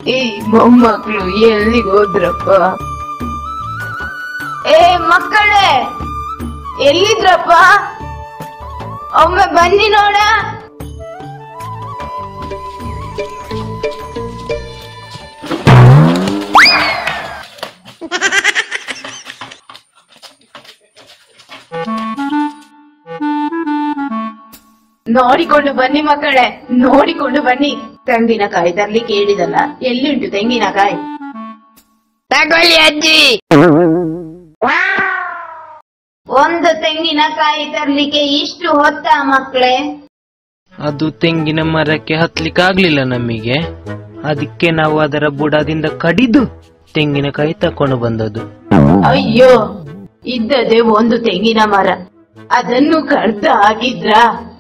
ಈ ಮೊಮ್ಮಕ್ಳು ಎಲ್ಲಿಗೆ ಹೋದ್ರಪ್ಪ ಏ ಮಕ್ಕಳೇ ಎಲ್ಲಿದ್ರಪ್ಪ ಒಮ್ಮೆ ಬನ್ನಿ ನೋಡ ನೋಡಿಕೊಂಡು ಬನ್ನಿ ಮಕ್ಕಳೇ ನೋಡಿಕೊಂಡು ಬನ್ನಿ ತೆಂಗಿನಕಾಯಿ ತರ್ಲಿಕ್ಕೆ ಹೇಳಿದಲ್ಲ ಎಲ್ಲಿಂಟು ತೆಂಗಿನಕಾಯಿ ತಗೊಳ್ಳಿ ಅಜ್ಜಿ ಒಂದು ತೆಂಗಿನಕಾಯಿ ತರ್ಲಿಕ್ಕೆ ಇಷ್ಟು ಹೊತ್ತ ಮಕ್ಕಳೇ ಅದು ತೆಂಗಿನ ಮರಕ್ಕೆ ಹತ್ಲಿಕ್ಕೆ ಆಗ್ಲಿಲ್ಲ ನಮಗೆ ಅದಕ್ಕೆ ನಾವು ಅದರ ಬುಡದಿಂದ ಕಡಿದು ತೆಂಗಿನಕಾಯಿ ತಕೊಂಡು ಬಂದದ್ದು ಅಯ್ಯೋ ಇದ್ದದೆ ಒಂದು ತೆಂಗಿನ ಮರ ಅದನ್ನು ಕಡ್ತ ಹಾಕಿದ್ರ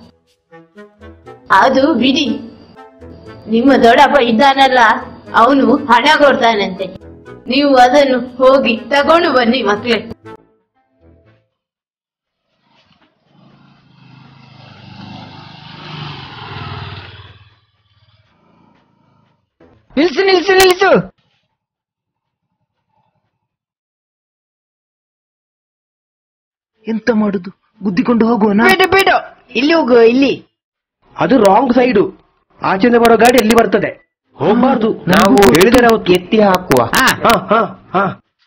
ಅದು ಬಿಡಿ ನಿಮ್ಮ ದೊಡ್ಡಪ್ಪ ಇದ್ದಾನಲ್ಲ ಅವನು ಹಣ ಕೊಡ್ತಾನಂತೆ ನೀವು ಅದನ್ನು ಹೋಗಿ ತಗೊಂಡು ಬನ್ನಿ ಮಕ್ಳೇ ನಿಲ್ಸು ನಿಲ್ಸು ನಿಲ್ಸು ಎಂತ ಮಾಡುದು ಗುದ್ದಿಕೊಂಡು ಹೋಗುವನ ಬೇಡ ಬೇಡ ಇಲ್ಲಿ ಹೋಗು ಇಲ್ಲಿ ಅದು ರಾಂಗ್ ಸೈಡು ಆಚೆಯಿಂದ ಬರೋ ಗಾಡಿ ಎಲ್ಲಿ ಬರ್ತದೆ ಹೋಗ್ಬಾರ್ದು ನಾವು ಹೇಳಿದರೆ ಅವತ್ತು ಎತ್ತಿ ಹಾಕುವ ಹಾ ಹಾ ಹಾ ಹಾ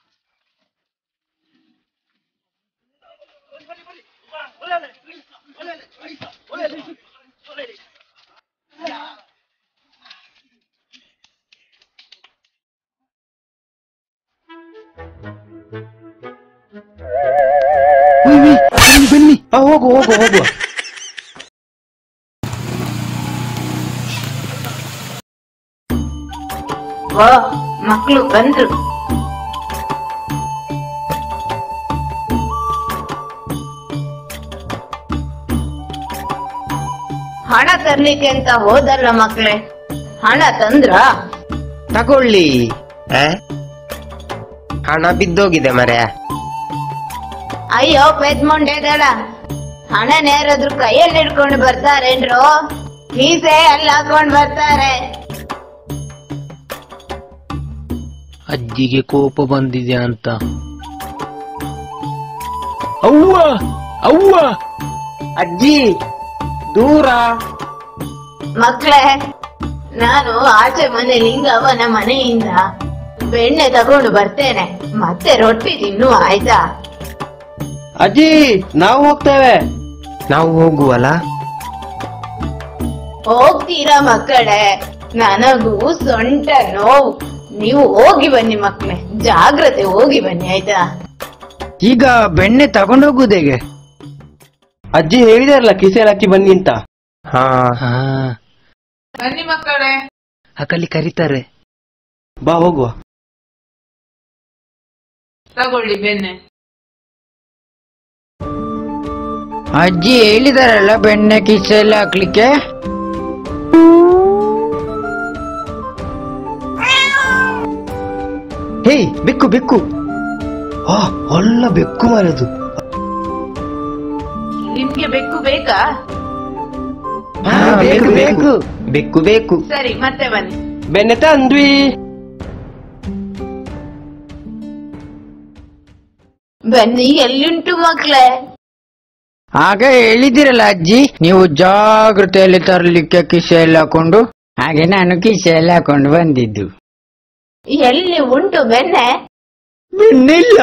ಬನ್ನಿ ಬನ್ನಿ ಹಾ, ಹೋಗು ಹೋಗು ಹೋಗುವ ವಾ ಮಕ್ಳು ಬಂದ್ರು ಹಣ ತರ್ಲಿಕ್ಕೆ ಅಂತ ಹೋದಲ್ಲ ಮಕ್ಳೇ ಹಣ ತಂದ್ರ ತಗೊಳ್ಳಿ ಆ? ಹಣ ಬಿದ್ದೋಗಿದೆ ಮರೆ ಅಯ್ಯೋ ಪೆದ್ಮೊಂಡೆಗಳ ಹಣ ನೇರಾದ್ರು ಕೈಯಲ್ಲಿ ಹಿಡ್ಕೊಂಡು ಬರ್ತಾರೇನ್ರು ಕೀಸೆ ಅಲ್ಲಿ ಹಾಕೊಂಡ್ ಬರ್ತಾರೆ ಅಜ್ಜಿಗೆ ಕೋಪ ಬಂದಿದೆ ಅಂತ ಅವ್ವ ಅವ್ವ ಅಜ್ಜಿ ದೂರ ಮಕ್ಳೇ ನಾನು ಆಚೆ ಮನೆ ಲಿಂಗವ್ವನ ಮನೆಯಿಂದ ಬೆಣ್ಣೆ ತಗೊಂಡು ಬರ್ತೇನೆ ಮತ್ತೆ ರೊಟ್ಟಿ ತಿನ್ನು ಆಯ್ತಾ ಅಜ್ಜಿ ನಾವು ಹೋಗ್ತೇವೆ ನಾವು ಹೋಗುವಲ್ಲ ಹೋಗ್ತೀರಾ ಮಕ್ಕಳೇ ನನಗೂ ಸೊಂಟ ನೋವು ನೀವು ಹೋಗಿ ಬನ್ನಿ ಮಕ್ಕಳೇ ಜಾಗ್ರತೆ ಹೋಗಿ ಬನ್ನಿ ಆಯ್ತಾ ಈಗ ಬೆಣ್ಣೆ ತಗೊಂಡೋಗುದು ಹೇಗೆ ಅಜ್ಜಿ ಹೇಳಿದಾರಲ್ಲ ಕಿಸೆಯಲ್ಲಿ ಹಾಕಿ ಬನ್ನಿ ಅಂತ ಹಾ ಹಾ ಬನ್ನಿ ಮಕ್ಕಳೇ ಅಕಲಿ ಕರೀತಾರೆ ಬಾ ಹೋಗುವ ತಗೊಳ್ಳಿ ಬೆಣ್ಣೆ ಅಜ್ಜಿ ಹೇಳಿದಾರಲ್ಲ ಬೆಣ್ಣೆ ಕಿಸೆಯಲ್ಲಿ ಹಾಕ್ಲಿಕ್ಕೆ ಹೇ ಬೆಕ್ಕು ಬೆಕ್ಕು ಆ ಒಳ್ಳ ಬೆಕ್ಕು ಮಾರದು ನಿಮ್ಗೆ ಬೆಕ್ಕು ಬೇಕಾ ಹಾ, ಬೇಕು, ಬೇಕು. ಬೆಕ್ಕು ಬೇಕು ಸರಿ ಮತ್ತೆ ಬನ್ನಿ ಬೆನ್ನೆ ತಂದ್ವಿ ಬನ್ನಿ ಎಲ್ಲಿಂಟು ಮಕ್ಳೇ ಆಗ ಹೇಳಿದಿರಲ್ಲ ಅಜ್ಜಿ ನೀವು ಜಾಗ್ರತೆಯಲ್ಲಿ ತರಲಿಕ್ಕೆ ಕಿಸೆಯಲ್ಲಿ ಹಾಕೊಂಡು ಹಾಗೆ ನಾನು ಕಿಸೆಯಲ್ಲಿ ಹಾಕೊಂಡು ಬಂದಿದ್ದು ಎಲ್ಲಿ ಉಂಟು ಬೆಣ್ಣೆ ಬೆನ್ನಿಲ್ಲ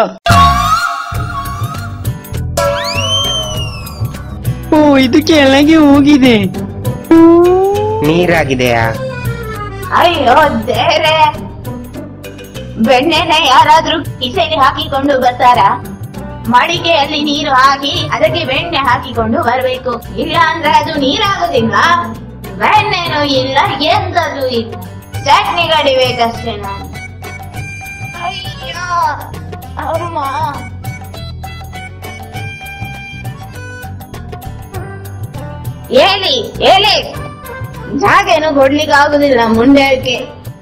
ಓ ಇದು ಕೆಳಗೆ ಹೋಗಿದೆ ನೀರಾಗಿದೆಯಾ ಅಯ್ಯೋ ದೇರೆ ಬೆಣ್ಣೆನ ಯಾರಾದ್ರೂ ಕಿಸೆಗೆ ಹಾಕಿಕೊಂಡು ಬರ್ತಾರಾ ಮಡಿಕೆಯಲ್ಲಿ ನೀರು ಹಾಕಿ ಅದಕ್ಕೆ ಬೆಣ್ಣೆ ಹಾಕಿಕೊಂಡು ಬರಬೇಕು ಇಲ್ಲ ಅಂದ್ರೆ ಅದು ನೀರಾಗುದಿಲ್ಲ ಬೆಣ್ಣೆನೂ ಇಲ್ಲ ಎಂತದೂ ಇಲ್ಲ ಚಟ್ನಿ ಗಡಿಬೇಕಷ್ಟೇ ನಾನು ಅಯ್ಯೋ ಅಮ್ಮ ಹೇಳಿ ಹೇಳಿ ಜಾಗೇನು ಕೊಡ್ಲಿಕ್ಕೆ ಆಗುದಿಲ್ಲ ಮುಂಡೆಕ್ಕೆ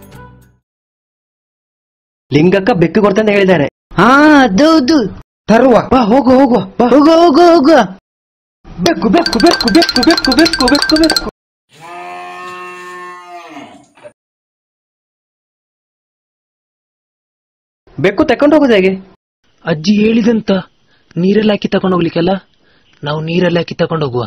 ಲಿಂಗಕ್ಕ ಬೆಕ್ಕು ಕೊಡ್ತಂತ ಹೇಳಿದ್ದಾರೆ ಹಾ ಅದೌದು ತರುವ ಬಾ ಹೋಗು ಹೋಗುವ ಬಾ ಹೋಗು ಹೋಗು ಹೋಗು ಬೆಕ್ಕು ಬೆಕ್ಕು ಬೆಕ್ಕು ಬೆಕ್ಕು ಬೆಕ್ಕು ಬೆಕ್ಕು ಬೆಕ್ಕು ಬೆಕ್ಕು ಬೆಕ್ಕು ತಕೊಂಡು ಹೋಗೋದು ಹೇಗೆ ಅಜ್ಜಿ ಹೇಳಿದಂತ ನೀರಲ್ಲಿ ಹಾಕಿ ತಗೊಂಡು ಹೋಗ್ಲಿಕ್ಕೆಲ್ಲ ನಾವು ನೀರಲ್ಲಿ ಹಾಕಿ ತಗೊಂಡು ಹೋಗುವ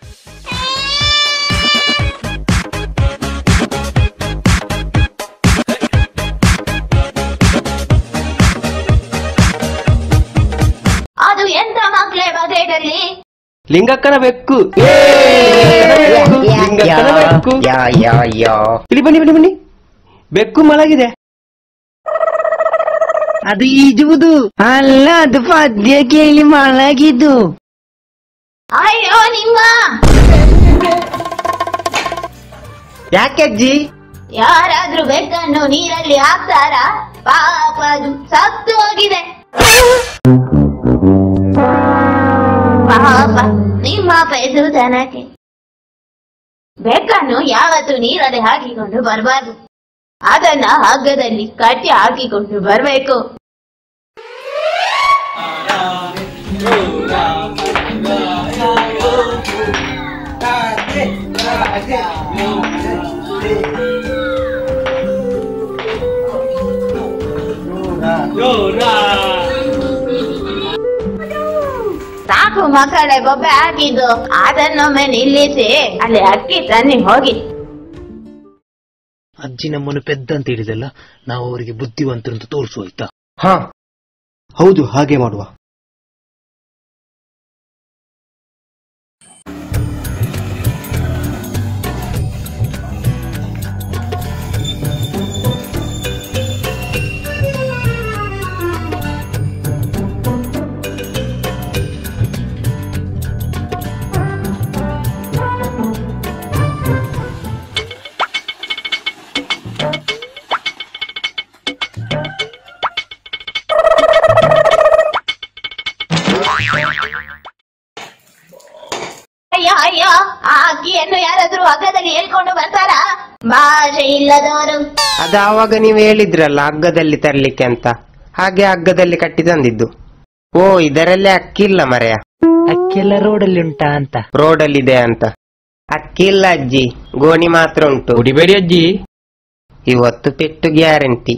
ಅದು ಎಂತ ಮಕ್ಳೇ ಬಗೆಟಲ್ಲಿ ಲಿಂಗಕ್ಕನ ಬೆಕ್ಕು ಲಿಂಗಕ್ಕನ ಬೆಕ್ಕು ಇಲ್ಲಿ ಬನ್ನಿ ಬನ್ನಿ ಬನ್ನಿ ಬೆಕ್ಕು ಮಲಗಿದೆ ಅದು ಈಜುವುದು ಅಲ್ಲ ಅದು ಪದ್ಯ ಕೇಳಿ ಮಲಗಿದ್ದು ಅಯ್ಯೋ ನಿಮ್ಮ ಯಾಕೆ ಅಜ್ಜಿ ಯಾರಾದ್ರೂ ಬೆಕ್ಕನ್ನು ನೀರಲ್ಲಿ ಹಾಕ್ತಾರಾ ಪಾಪ ಅದು ಸತ್ತು ಹೋಗಿದೆ ಪಾಪ ನಿಮ್ಮ ಪೆದುತನಕ್ಕೆ ಬೆಕ್ಕನ್ನು ಯಾವತ್ತು ನೀರಲ್ಲಿ ಹಾಕಿಕೊಂಡು ಬರಬಾರ್ದು ಅದನ್ನ ಹಗ್ಗದಲ್ಲಿ ಕಟ್ಟಿ ಹಾಕಿಕೊಂಡು ಬರಬೇಕು ಸಾಕು ಮಕ್ಕಳೇ ಬೊಬ್ಬೆ ಹಾಕಿದ್ದು ಅದನ್ನೊಮ್ಮೆ ನಿಲ್ಲಿಸಿ ಅಲ್ಲಿ ಅಕ್ಕಿ ತನ್ನಿ ಹೋಗಿ ಅಜ್ಜಿ ನಮ್ಮನ್ನು ಪೆದ್ದ ಅಂತ ಹೇಳಿದಲ್ಲ ನಾವು ಅವರಿಗೆ ಬುದ್ಧಿವಂತರು ಅಂತ ತೋರಿಸು ಆಯ್ತಾ ಹಾ ಹೌದು ಹಾಗೆ ಮಾಡುವ ಅಯ್ಯೋ ಅಯ್ಯೋ ಆ ಅಕ್ಕಿಯನ್ನು ಯಾರಾದ್ರೂ ಹಗ್ಗದಲ್ಲಿ ಹೇಳ್ಕೊಂಡು ಬರ್ತಾರಾ ಭಾಷೆ ಇಲ್ಲದವರು ಅದು ಆವಾಗ ನೀವು ಹೇಳಿದ್ರಲ್ಲ ಹಗ್ಗದಲ್ಲಿ ತರ್ಲಿಕ್ಕೆ ಅಂತ ಹಾಗೆ ಹಗ್ಗದಲ್ಲಿ ಕಟ್ಟಿ ತಂದಿದ್ದು ಓ ಇದರಲ್ಲೇ ಅಕ್ಕಿಲ್ಲ ಮರೆಯ ಅಕ್ಕೆಲ್ಲ ರೋಡಲ್ಲಿ ಉಂಟಾ ಅಂತ ರೋಡಲ್ಲಿದೆ ಅಂತ ಅಕ್ಕಿಲ್ಲ ಅಜ್ಜಿ ಗೋಣಿ ಮಾತ್ರ ಉಂಟು ಕುಡಿಬೇಡಿ ಅಜ್ಜಿ ಇವತ್ತು ಪೆಟ್ಟು ಗ್ಯಾರಂಟಿ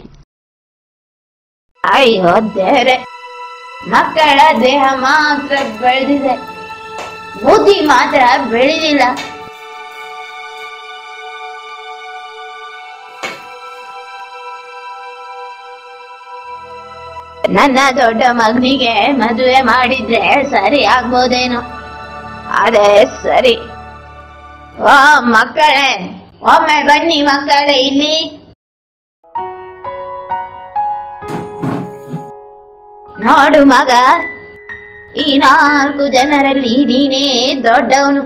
ಅಯ್ಯೋ ದೇವ್ರೆ ಮಕ್ಕಳ ದೇಹ ಮಾತ್ರ ಬೆಳೆದಿದೆ ಬುದ್ಧಿ ಮಾತ್ರ ಬೆಳೆದಿಲ್ಲ ನನ್ನ ದೊಡ್ಡ ಮಗನಿಗೆ ಮದುವೆ ಮಾಡಿದ್ರೆ ಸರಿ ಆಗ್ಬೋದೇನೋ ಅದೇ ಸರಿ ಓ ಮಕ್ಕಳೇ ಒಮ್ಮೆ ಬನ್ನಿ ಮಕ್ಕಳೇ ಇಲ್ಲಿ ನೋಡು ಮಗ ಈ ನಾಲ್ಕು ಜನರಲ್ಲಿ ನೀನೇ ದೊಡ್ಡವನು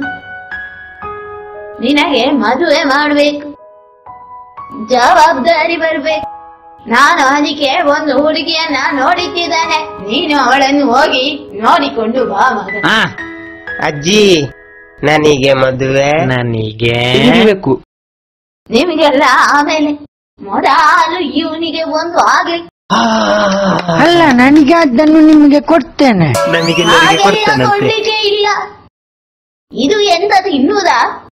ನಿನಗೆ ಮದುವೆ ಮಾಡ್ಬೇಕು ಜವಾಬ್ದಾರಿ ಬರ್ಬೇಕು ನಾನು ಅದಕ್ಕೆ ಒಂದು ಹುಡುಗಿಯನ್ನ ನೋಡಿಟ್ಟಿದ್ದಾನೆ ನೀನು ಅವಳನ್ನು ಹೋಗಿ ನೋಡಿಕೊಂಡು ಬಾ ಮಗ ಹಾ ಅಜ್ಜಿ ನನಗೆ ಮದುವೆ ನನಗೆ ಬೇಕು ನಿಮಗೆಲ್ಲ ಆಮೇಲೆ ಮೊದಲು ಇವನಿಗೆ ಒಂದು ಆಗ್ಲಿ ಅಲ್ಲ ನನಗೆ ಅದನ್ನು ನಿಮಗೆ ಕೊಡ್ತೇನೆ ನಮಗೆ ಹಾಗೆಲ್ಲ ಕೊಡ್ತಾನಂತೆ ಕೊಡ್ಲಿಕ್ಕೆ ಇಲ್ಲ ಇದು ಎಂತದು ಇನ್ನುದಾ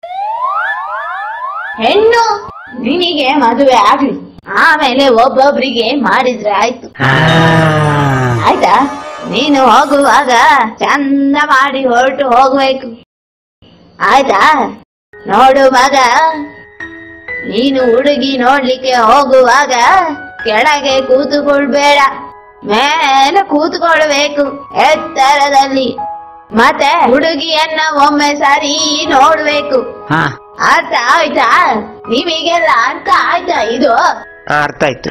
ಹೆಣ್ಣು ನಿನಗೆ ಮದುವೆ ಆಗ್ಲಿ ಆಮೇಲೆ ಒಬ್ಬೊಬ್ರಿಗೆ ಮಾಡಿದ್ರೆ ಆಯ್ತು ಆಯ್ತಾ ನೀನು ಹೋಗುವಾಗ ಚಂದ ಮಾಡಿ ಹೊರಟು ಹೋಗ್ಬೇಕು ಆಯ್ತಾ ನೋಡು ಮಗ ನೀನು ಹುಡುಗಿ ನೋಡ್ಲಿಕ್ಕೆ ಹೋಗುವಾಗ ಕೆಳಗೆ ಕೂತುಕೊಳ್ಬೇಡ ಮೇಲೆ ಕೂತ್ಕೊಳ್ಬೇಕು ಎತ್ತರದಲ್ಲಿ ಮತ್ತೆ ಹುಡುಗಿಯನ್ನ ಒಮ್ಮೆ ಸರಿ ನೋಡ್ಬೇಕು ಹಾ ಅರ್ಥ ಆಯ್ತಾ ನಿಮಗೆಲ್ಲ ಅರ್ಥ ಆಯ್ತಾ ಇದು ಆ, ಅರ್ಥ ಆಯ್ತು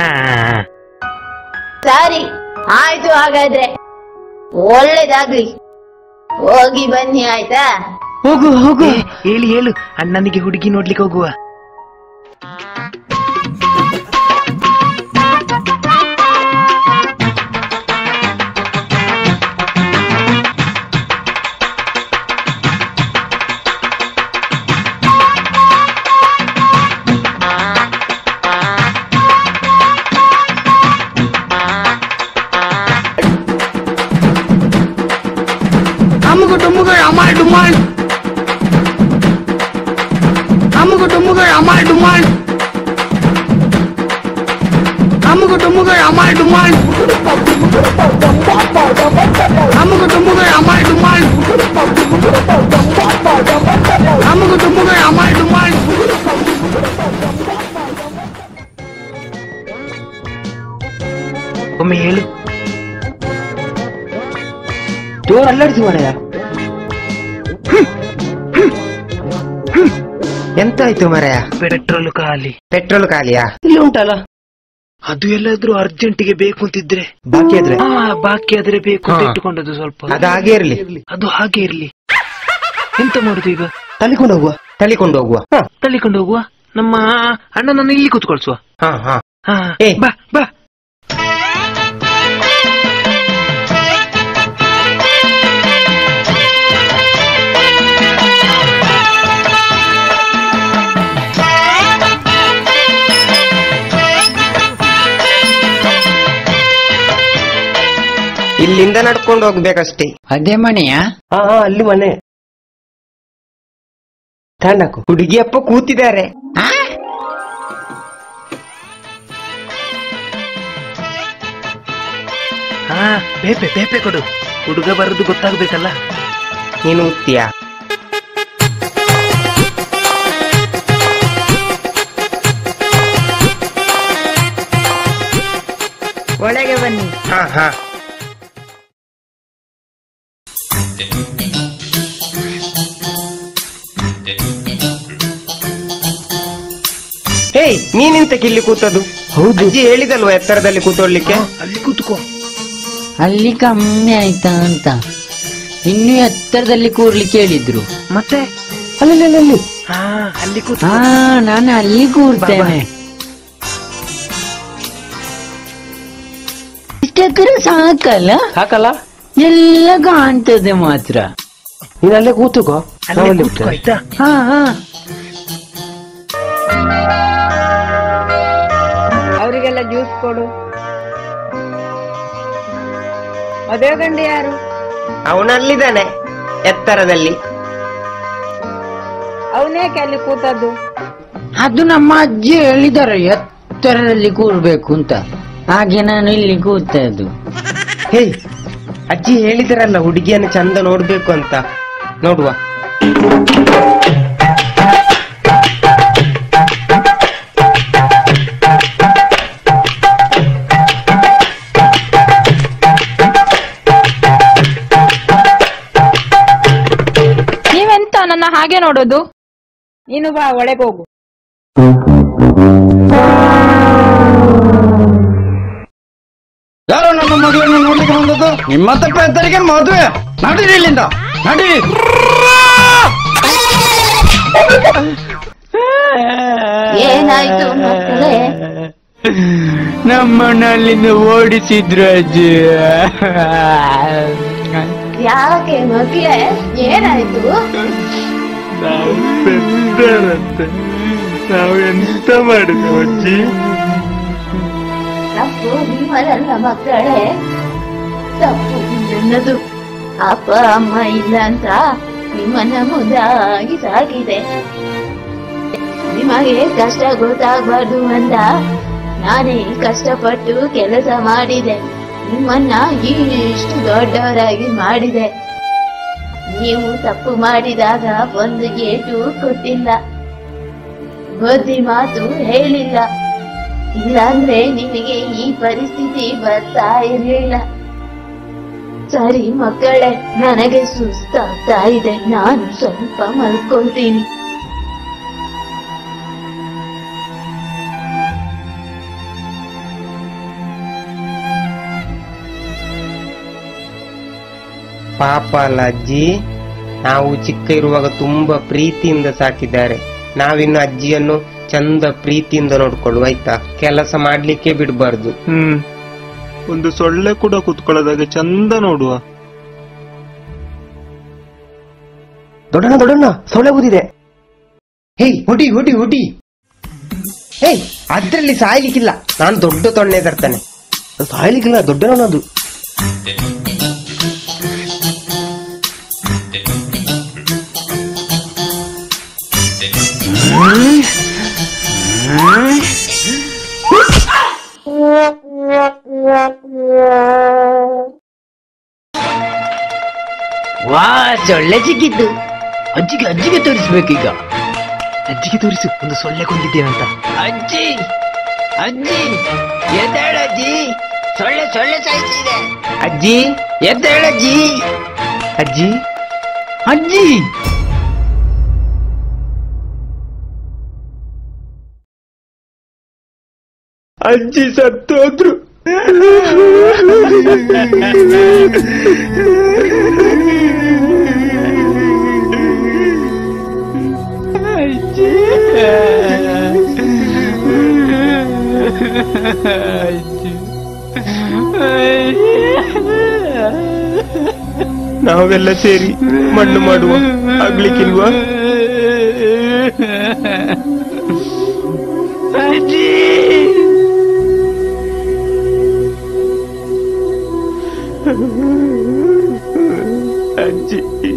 ಸರಿ ಆಯ್ತು ಹಾಗಾದ್ರೆ ಒಳ್ಳೇದಾಗ್ಲಿ ಹೋಗಿ ಬನ್ನಿ ಆಯ್ತಾ ಹೋಗು ಹೋಗು ಏ, ಹೇಳಿ ಹೇಳು ಅಣ್ಣನಿಗೆ ಹುಡುಗಿ ನೋಡ್ಲಿಕ್ಕೆ ಹೋಗುವ ಅಮ್ಮಗು ಟುಮ್ಮುಗಳು ಅಮಾಲ್ ಡುಮಾಲ್ ಅಮ್ಮಗು ಟುಮ್ಮುಗಳು ಅಮಾಲ್ ಡುಮಾಲ್ ಅಮ್ಮಗು ಅಮ್ಮಗ ತುಮ್ಮಗ ಅಮಾಲ್ ಡುಮಾಲ್ ಅಮ್ಮಗ ತುಮ್ಮಗ ಅಮಾಲ್ ಡುಮಾಲ್ ಅಮ್ಮಗ ತುಮ್ಮಗ ಅಮಾಲ್ ಡುಮಾಲ್ ಒಮ್ಮೆ ಹೇಳು ಜೋರ್ ಅಲ್ಲಾಡಿಸಿ ಮಾರಾಯ ಎಂತಾಯ್ತು ಮರೆಯ ಪೆಟ್ರೋಲ್ ಖಾಲಿ ಪೆಟ್ರೋಲ್ ಖಾಲಿಯಾ ಇಲ್ಲಿ ಉಂಟಲ್ಲ ಅದು ಎಲ್ಲಾದ್ರೂ ಅರ್ಜೆಂಟಿಗೆ ಬೇಕು ಅಂತಿದ್ರೆ ಬಾಕಿ ಆದ್ರೆ ಹಾ ಬಾಕಿ ಆದ್ರೆ ಬೇಕು ಅಂತ ಹಾ. ಇಟ್ಟುಕೊಂಡದ್ದು ಸ್ವಲ್ಪ ಅದು ಹಾಗೆ ಇರ್ಲಿ ಅದು ಹಾಗೆ ಇರ್ಲಿ ಎಂತ ಮಾಡುದು ಈಗ ತಳ್ಳಿಕೊಂಡು ಹೋಗುವ ತಳಿಕೊಂಡು ಹೋಗುವ ತಳ್ಳಿಕೊಂಡು ಹೋಗುವ ನಮ್ಮ ಅಣ್ಣನನ್ನು ಇಲ್ಲಿ ಕೂತ್ಕೊಳ್ಸುವ ಹಾ ಹಾ ಹಾ ಏ. ಬಾ ಬಾ ಇಲ್ಲಿಂದ ನಡ್ಕೊಂಡು ಹೋಗ್ಬೇಕಷ್ಟೇ ಅದೇ ಮನೆಯಾ ಹಾ ಹಾ ಅಲ್ಲಿ ಮನೆ ಸ್ಟ್ಯಾಂಡ್ ಹಾಕು ಹುಡುಗಿಯಪ್ಪ ಕೂತಿದ್ದಾರೆ ಹಾ ಬೇಪೆ ಬೇಪೆ ಕೊಡು ಹುಡುಗ ಬರೋದು ಗೊತ್ತಾಗ್ಬೇಕಲ್ಲ ನೀನು ಉತ್ತೀಯಾ ಒಳಗೆ ಬನ್ನಿ ಹಾ ಹಾ ಹೇಯ್ ನೀನಿಂತ ಇಲ್ಲಿ ಕೂತದು ಹೌದು ಅಜ್ಜಿ ಹೇಳಿದಲ್ವಾ ಎತ್ತರದಲ್ಲಿ ಕೂತೋಳ್ಲಿಕ್ಕೆ ಅಲ್ಲಿ ಕೂತ್ಕೋ ಅಲ್ಲಿ ಕಮ್ಮಿ ಆಯ್ತಾ ಅಂತ ಇನ್ನು ಎತ್ತರದಲ್ಲಿ ಕೂರ್ಲಿಕ್ಕೆ ಹೇಳಿದ್ರು ಮತ್ತೆ ಅಲ್ಲಿ ಅಲ್ಲಿ, ಅಲ್ಲಿ ಹಾ ಅಲ್ಲಿ ಕೂತ್ ಹಾ ನಾನು ಅಲ್ಲಿ ಕೂರ್ತೇನೆ ಇಷ್ಟಕ್ಕರ ಸಾಕಲ್ಲ ಸಾಕಲ್ಲ ಎಲ್ಲ ಕಾಣ್ತದೆ ಮಾತ್ರ ನೀನ್ ಅಲ್ಲೇ ಕೂತುಕೋ ಅಲ್ಲೇ ನಾವಲ್ಲಿ ಕೂತ್ಕೋ ಹೋಗ್ತೇವೆ. ಆಯ್ತಾ ಹಾ ಹಾ ಅವರಿಗೆಲ್ಲ ಜ್ಯೂಸ್ ಕೊಡು ಮದುವೆ ಗಂಡು ಯಾರು ಅವನಲ್ಲಿದ್ದಾನೆ ಎತ್ತರದಲ್ಲಿ ಅವನೇಕೆ ಅಲ್ಲಿ ಕೂತದ್ದು ಅದು ನಮ್ಮ ಅಜ್ಜಿ ಹೇಳಿದ್ದಾರೆ ಎತ್ತರದಲ್ಲಿ ಕೂರ್ಬೇಕು ಅಂತ ಹಾಗೆ ನಾನು ಇಲ್ಲಿ ಕೂತದ್ದು ಹೇಯ್ ಅಜ್ಜಿ ಹೇಳಿದ್ರಲ್ಲ ಹುಡುಗಿಯನ್ನು ಚಂದ ನೋಡ್ಬೇಕು ಅಂತ ನೋಡುವ ನೀವೆಂತ ನನ್ನ ಹಾಗೆ ನೋಡೋದು ನೀನು ಬಾ ಒಳಗೆ ಹೋಗು ಯಾರು ನಮ್ಮ ಮಗಳನ್ನು ನೋಡ್ಲಿಕ್ಕೆ ಬಂದದ್ದು ನಿಮ್ಮ ತಪ್ಪ ಎತ್ತರಿಗೆ ಮದುವೆ ನಡೀರಿ ಇಲ್ಲಿಂದ ನಡೀರಿ ಏನಾಯ್ತು ಮಕ್ಕಳೇ ನಮ್ಮನ್ನಲ್ಲಿಂದ ಓಡಿಸಿದ್ರು ಅಜ್ಜಿ ಯಾಕೆ ಮಕ್ಕಳೇ ಏನಾಯ್ತು ನಾವು ಎಂತ ಮಾಡಿದ ಅಜ್ಜಿ ತಪ್ಪು ನಿಮ್ಮದಲ್ಲ ಮಕ್ಕಳೇ ತಪ್ಪು ನನ್ನದು ಅಪ್ಪ ಅಮ್ಮ ಇಲ್ಲ ಅಂತ ನಿಮ್ಮನ್ನ ಮುದ್ದಾಗಿ ಸಾಕಿದೆ ನಿಮಗೆ ಕಷ್ಟ ಗೊತ್ತಾಗಬಾರ್ದು ಅಂತ ನಾನೇ ಕಷ್ಟಪಟ್ಟು ಕೆಲಸ ಮಾಡಿದೆ ನಿಮ್ಮನ್ನ ಇಷ್ಟು ದೊಡ್ಡವರಾಗಿ ಮಾಡಿದೆ ನೀವು ತಪ್ಪು ಮಾಡಿದಾಗ ಒಂದು ಏಟು ಕೊಟ್ಟಿಲ್ಲ ಬುದ್ಧಿ ಮಾತು ಹೇಳಿಲ್ಲ ಇಲ್ಲಾಂದ್ರೆ ನಿನಗೆ ಈ ಪರಿಸ್ಥಿತಿ ಬರ್ತಾ ಇರ್ಲಿಲ್ಲ ಸರಿ ಮಕ್ಕಳೇ ನನಗೆ ಸುಸ್ತಾಗ್ತಾ ಇದೆ ನಾನು ಸ್ವಲ್ಪ ಮಲ್ಕೊಳ್ತೀನಿ ಪಾಪ ಅಲ್ಲ ಅಜ್ಜಿ ನಾವು ಚಿಕ್ಕ ಇರುವಾಗ ತುಂಬಾ ಪ್ರೀತಿಯಿಂದ ಸಾಕಿದ್ದಾರೆ ನಾವಿನ್ನು ಅಜ್ಜಿಯನ್ನು ಚಂದ ಪ್ರೀತಿಯಿಂದ ನೋಡ್ಕೊಳ್ಳುವ ಆಯ್ತಾ ಕೆಲಸ ಮಾಡ್ಲಿಕ್ಕೆ ಬಿಡಬಾರ್ದು ಹ್ಮ್ ಒಂದು ಸೊಳ್ಳೆ ಕೂಡ ಕುತ್ಕೊಳ್ಳೋದಾಗೆ ಚಂದ ನೋಡುವ ದೊಡ್ಡಣ್ಣ ದೊಡ್ಡಣ್ಣ ಸೊಳ್ಳೆ ಊದಿದೆ ಹೇಯ್ ಹುಡಿ ಹುಡಿ ಹುಡಿ ಹೇಯ್ ಅದ್ರಲ್ಲಿ ಸಾಯ್ಲಿಕ್ಕಿಲ್ಲ ನಾನು ದೊಡ್ಡ ತೊಣ್ಣೆ ತರ್ತಾನೆ ಸಾಯ್ಲಿಕ್ಕಿಲ್ಲ ದೊಡ್ಡಣ್ಣನದು ವಾ ಸೊಳ್ಳೆ ಸಿಕ್ಕಿತ್ತು ಅಜ್ಜಿಗೆ ಅಜ್ಜಿಗೆ ತೋರಿಸ್ಬೇಕೀಗ ಅಜ್ಜಿಗೆ ತೋರಿಸು ಒಂದು ಸೊಳ್ಳೆ ಕೊಂದಿದ್ದೇನಂತ ಅಜ್ಜಿ ಅಜ್ಜಿ ಎದ್ದೇಳಜ್ಜಿ ಸೊಳ್ಳೆ ಸೊಳ್ಳೆ ಸಾಯ್ತಿದೆ ಅಜ್ಜಿ ಎದ್ದೇಳಜ್ಜಿ ಅಜ್ಜಿ ಅಜ್ಜಿ ಅಜ್ಜಿ ಸತ್ತೋದ್ರು ನಾವೆಲ್ಲ ಸೇರಿ ಮಣ್ಣು ಮಾಡುವ ಆಗ್ಲಿಕ್ಕಿಲ್ವಾ ಅಜ್ಜಿ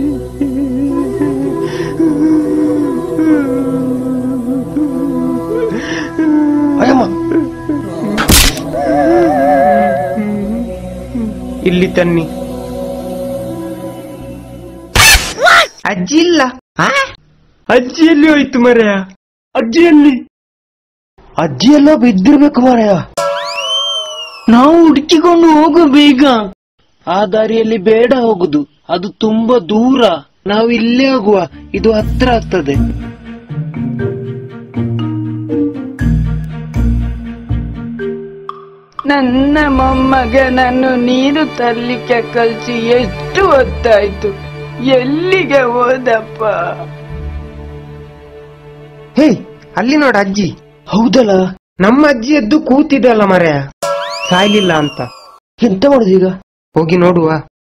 ಇಲ್ಲಿ ತನ್ನಿ ಅಜ್ಜಿ ಇಲ್ಲ ಅಜ್ಜಿ ಎಲ್ಲಿ ಹೋಯ್ತು ಮರೆಯ ಅಜ್ಜಿ ಎಲ್ಲಿ ಅಜ್ಜಿ ಎಲ್ಲ ಬಿದ್ದಿರ್ಬೇಕು ಮರೆಯ ನಾವು ಹುಡುಕಿಕೊಂಡು ಹೋಗು ಬೇಗ ಆ ದಾರಿಯಲ್ಲಿ ಬೇಡ ಹೋಗುದು ಅದು ತುಂಬಾ ದೂರ ನಾವು ಇಲ್ಲೇ ಹೋಗುವ ಇದು ಹತ್ರ ಆಗ್ತದೆ ನನ್ನ ಮೊಮ್ಮಗನನ್ನು ನೀರು ತರ್ಲಿಕ್ಕೆ ಕಲ್ಸಿ ಎಷ್ಟು ಹೊತ್ತಾಯ್ತು ಎಲ್ಲಿಗೆ ಹೋದಪ್ಪ ಹೇ ಅಲ್ಲಿ ನೋಡ ಅಜ್ಜಿ ಹೌದಲ್ಲ ನಮ್ಮ ಅಜ್ಜಿ ಎದ್ದು ಕೂತಿದಲ್ಲ ಮರೆಯ ಸಾಯ್ಲಿಲ್ಲ ಅಂತ ಎಂತ ಮಾಡುದು ಈಗ ಹೋಗಿ ನೋಡುವ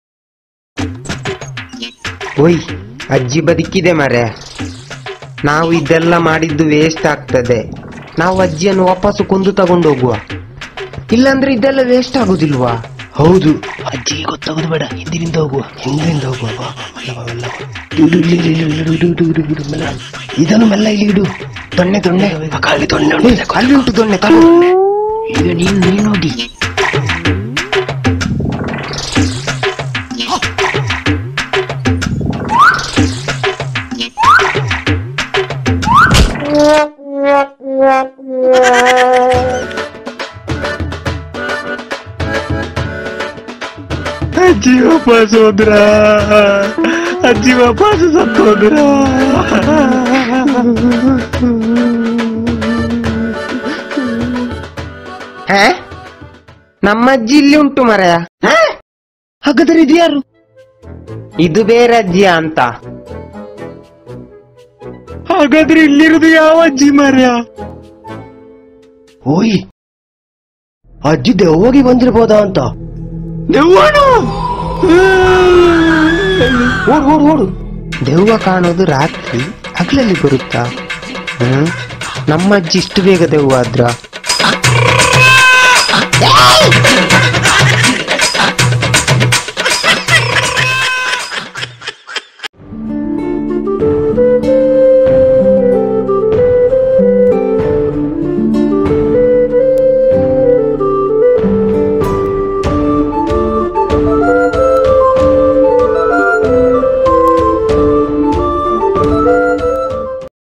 ಓಯ್ ಅಜ್ಜಿ ಬದುಕಿದೆ ಮರೆ ನಾವು ಇದೆಲ್ಲ ಮಾಡಿದ್ದು ವೇಸ್ಟ್ ಆಗ್ತದೆ ನಾವು ಅಜ್ಜಿಯನ್ನು ವಾಪಸ್ಸು ಕೊಂದು ತಗೊಂಡು ಹೋಗುವ ಇಲ್ಲಾಂದ್ರೆ ಇದೆಲ್ಲ ವೇಸ್ಟ್ ಆಗುದಿಲ್ವಾ ಹೌದು ಅಜ್ಜಿಗೆ ಗೊತ್ತಾಗೋದು ಬೇಡ ಹಿಂದಿನಿಂದ ಹೋಗುವ ಹಿಂದಿನಿಂದ ಹೋಗುವ ಬಾ, ಬಾ, ಮೆಲ್ಲ ಬಾ, ಮೆಲ್ಲ ಬಾ. ಇಡು, ಇಡು, ಇಡು, ಇಡು, ಇಡು, ಇಡು, ಇಡು, ಇಡು, ಇಡು, ಮೆಲ್ಲ. ಇದನ್ನು ಮೆಲ್ಲ ಇಲ್ಲಿ ಇಡು ದೊಣ್ಣೆ ದೊಣ್ಣೆ ಆ ಕಾಲಿ ದೊಣ್ಣೆ ಉಂಟು, ಏಯ್, ಅಲ್ಲಿ ಉಂಟು ದೊಣ್ಣೆ ತಗೋ. ಈಗ ನೀನು ನೀನು ನೋಡಿ ಅಜ್ಜಿ ವಾಪಸ್ ಹೋದ್ರ ಅಜ್ಜಿ ವಾಪಸ್ ಸತ್ತೋದ್ರ ನಮ್ಮ ಅಜ್ಜಿ ಇಲ್ಲಿ ಉಂಟು ಮರೆಯ ಹಾಗಾದ್ರೆ ಇದು ಯಾರು ಇದು ಬೇರೆ ಅಜ್ಜಿಯ ಅಂತ ಹಾಗಾದ್ರೆ ಇಲ್ಲಿರುದು ಯಾವ ಅಜ್ಜಿ ಮಾರ್ಯ ಓಯ್ ಅಜ್ಜಿ ದೆವ್ವಾಗಿ ಬಂದಿರ್ಬೋದಾ ಅಂತ ದೆವ್ವನು ಓಡು ಓಡು ಓಡು ದೆವ್ವ ಕಾಣೋದು ರಾತ್ರಿ ಹಗಲಲ್ಲಿ ಬರುತ್ತಾ ಹ್ಮ್ ನಮ್ಮ ಅಜ್ಜಿ ಇಷ್ಟು ಬೇಗ ದೆವ್ವ ಆದ್ರ